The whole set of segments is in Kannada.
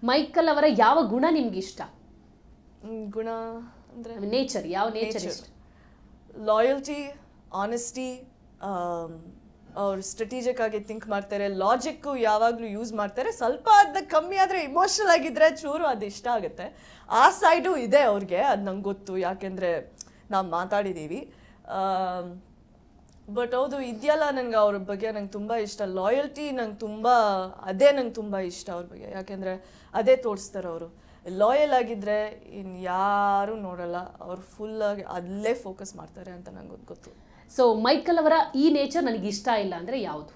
ಮೈಕಲ್ ಅವರ ಯಾವ ಗುಣ ನಿಮ್ಗೆ ಇಷ್ಟ ಹ್ಮ್, ಗುಣ ಅಂದರೆ ನೇಚರ್ ಯಾವ ನೇಚರ್ ಇಷ್ಟ ಲಾಯಲ್ಟಿ ಆನೆಸ್ಟಿ ಅವ್ರು ಸ್ಟ್ರಾಟಜಿಕ್ ಆಗಿ ಥಿಂಕ್ ಮಾಡ್ತಾರೆ ಲಾಜಿಕ್ಕು ಯಾವಾಗಲೂ ಯೂಸ್ ಮಾಡ್ತಾರೆ ಸ್ವಲ್ಪ ಅದ ಕಮ್ಮಿ ಆದರೆ ಇಮೋಷನಲ್ ಆಗಿದ್ರೆ ಚೂರು ಅದು ಇಷ್ಟ ಆಗುತ್ತೆ ಆ ಸೈಡು ಇದೆ ಅವ್ರಿಗೆ ಅದು ನಂಗೆ ಗೊತ್ತು ಯಾಕೆಂದರೆ ನಾವು ಮಾತಾಡಿದ್ದೀವಿ ಬಟ್ ಹೌದು ಇದೆಯಲ್ಲ ನಂಗೆ ಅವ್ರ ಬಗ್ಗೆ ನಂಗೆ ತುಂಬ ಇಷ್ಟ ಲಾಯಲ್ಟಿ ನಂಗೆ ತುಂಬ ಅದೇ ನಂಗೆ ತುಂಬ ಇಷ್ಟ ಅವ್ರ ಬಗ್ಗೆ ಯಾಕೆಂದರೆ ಅದೇ ತೋರಿಸ್ತಾರೆ ಅವರು ಲಾಯಲ್ ಆಗಿದ್ದರೆ ಇನ್ನು ಯಾರೂ ನೋಡಲ್ಲ ಅವ್ರು ಫುಲ್ಲಾಗಿ ಅಲ್ಲೇ ಫೋಕಸ್ ಮಾಡ್ತಾರೆ ಅಂತ ನಂಗೆ ಗೊತ್ತು ಸೊ ಮೈಕಲ್ ಅವರ ಈ ನೇಚರ್ ನನಗೆ ಇಷ್ಟ ಇಲ್ಲ ಅಂದ್ರೆ ಯಾವುದು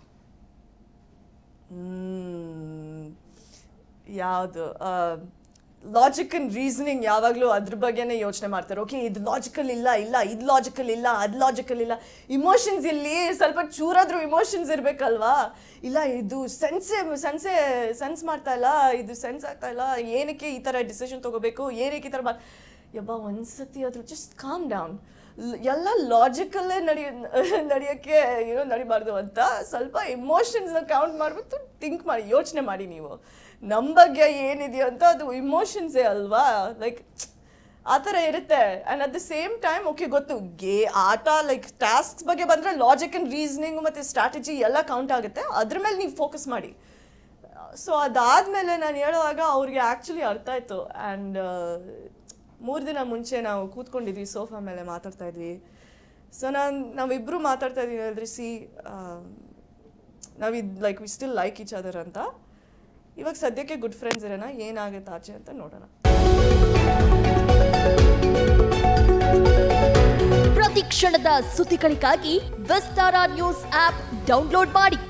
ಯಾವುದು ಲಾಜಿಕ್ ಅಂಡ್ ರೀಸನಿಂಗ್ ಯಾವಾಗಲೂ ಅದ್ರ ಬಗ್ಗೆನೇ ಯೋಚನೆ ಮಾಡ್ತಾರೆ ಓಕೆ ಇದು ಲಾಜಿಕಲ್ ಇಲ್ಲ ಇಲ್ಲ ಇದು ಲಾಜಿಕಲ್ ಇಲ್ಲ ಅದು ಲಾಜಿಕಲ್ ಇಲ್ಲ ಇಮೋಷನ್ಸ್ ಇಲ್ಲಿ ಸ್ವಲ್ಪ ಚೂರಾದ್ರೂ ಇಮೋಷನ್ಸ್ ಇರಬೇಕಲ್ವಾ ಇಲ್ಲ ಇದು ಸೆನ್ಸೆ ಸೆನ್ಸೆ ಸೆನ್ಸ್ ಮಾಡ್ತಾ ಇಲ್ಲ ಇದು ಸೆನ್ಸ್ ಆಗ್ತಾ ಇಲ್ಲ ಏನಕ್ಕೆ ಈ ಥರ ಡಿಸಿಷನ್ ತೊಗೋಬೇಕು ಏನಕ್ಕೆ ಈ ಥರ ಮಾ ಯಬ್ಬ ಒಂದ್ಸತಿ ಅದು ಜಸ್ಟ್ ಕಾಮ್ ಡೌನ್ ಎಲ್ಲ ಲಾಜಿಕಲ್ಲೇ ನಡಿ ನಡೆಯೋಕ್ಕೆ ಏನೋ ನಡಿಬಾರ್ದು ಅಂತ ಸ್ವಲ್ಪ ಇಮೋಷನ್ಸ್ನ ಕೌಂಟ್ ಮಾಡಿಬಿಟ್ಟು ಥಿಂಕ್ ಮಾಡಿ ಯೋಚನೆ ಮಾಡಿ ನೀವು ನಮ್ಮ ಬಗ್ಗೆ ಏನಿದೆಯೋ ಅಂತ ಅದು ಇಮೋಷನ್ಸೇ ಅಲ್ವಾ ಲೈಕ್ ಆ ಥರ ಇರುತ್ತೆ and at the same time okay ಗೊತ್ತು ಗೇ ಆಟ ಲೈಕ್ ಟಾಸ್ಕ್ಸ್ ಬಗ್ಗೆ ಬಂದರೆ ಲಾಜಿಕ್ ಆ್ಯಂಡ್ ರೀಸನಿಂಗ್ ಮತ್ತು ಸ್ಟ್ರಾಟಜಿ ಎಲ್ಲ ಕೌಂಟ್ ಆಗುತ್ತೆ ಅದ್ರ ಮೇಲೆ ನೀವು ಫೋಕಸ್ ಮಾಡಿ ಸೊ ಅದಾದಮೇಲೆ ನಾನು ಹೇಳುವಾಗ ಅವ್ರಿಗೆ ಆ್ಯಕ್ಚುಲಿ ಅರ್ಥ ಆಯಿತು ಆ್ಯಂಡ್ ಮೂರು ದಿನ ಮುಂಚೆ ನಾವು ಕೂತ್ಕೊಂಡಿದ್ವಿ ಸೋಫಾ ಮೇಲೆ ಮಾತಾಡ್ತಾ ಇದ್ವಿ ಸೊ ನಾನು ನಾವಿಬ್ಬರು ಮಾತಾಡ್ತಾ ಇದೀವಿ ಹೇಳಿದ್ರಿ ಸಿ ನಾವಿದ್ like we still like each other ಅಂತ ಇವಾಗ ಸದ್ಯಕ್ಕೆ ಗುಡ್ ಫ್ರೆಂಡ್ಸ್ ಇರೋಣ ಏನಾಗುತ್ತೆ ಆಚೆ ಅಂತ ನೋಡೋಣ ಪ್ರತಿ ಕ್ಷಣದ ಸುದ್ದಿಗಳಿಗಾಗಿ ವಿಸ್ತಾರ ನ್ಯೂಸ್ ಆಪ್ ಡೌನ್ಲೋಡ್ ಮಾಡಿ